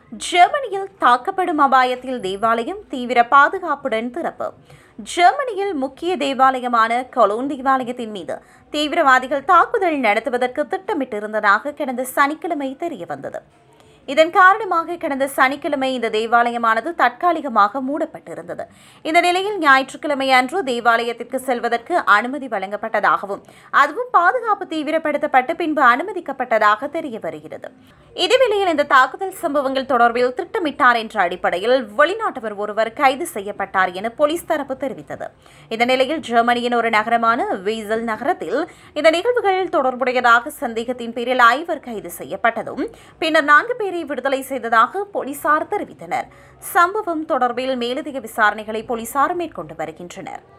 ஜெர்மனியில் தாக்கப்படும் அபாயத்தில் தேவாலயம் தீவிர பாதுகாப்புடன் திறப்பு ஜெர்மனியில் முக்கிய தேவாலயமான கொலோன் தேவாலயத்தின் மீது தீவிரவாதிகள் தாக்குதல் நடத்துவதற்கு திட்டமிட்டிருந்ததாக கடந்த சனிக்கிழமை தெரியவந்தது இதன் காரணமாக கடந்த சனிக்கிழமை இந்த தேவாலயமானது தற்காலிகமாக மூடப்பட்டிருந்தது இந்த நிலையில் ஞாயிற்றுக்கிழமை அன்று தேவாலயத்திற்கு செல்வதற்கு அனுமதி வழங்கப்பட்டதாகவும் அதுவும் பாதுகாப்பு தீவிரப்படுத்தப்பட்டு பின்பு அனுமதிக்கப்பட்டதாக தெரிய வருகிறது இதேவேளையில் இந்த தாக்குதல் சம்பவங்கள் தொடர்பில் திட்டமிட்டார் என்ற அடிப்படையில் வெளிநாட்டவர் ஒருவர் கைது செய்யப்பட்டார் என போலீஸ் தரப்பு தெரிவித்தது இந்த நிலையில் ஜெர்மனியின் ஒரு நகரமான வீசல் நகரத்தில் இந்த நிகழ்வுகள் தொடர்புடையதாக சந்தேகத்தின் பேரில் ஐவர் கைது செய்யப்பட்டதும் பின்னர் நான்கு பேரை விடுதலை செய்ததாக போலீசார் தெரிவித்தனர் சம்பவம் தொடர்பில் மேலதிக விசாரணைகளை போலீசார் மேற்கொண்டு வருகின்றனர்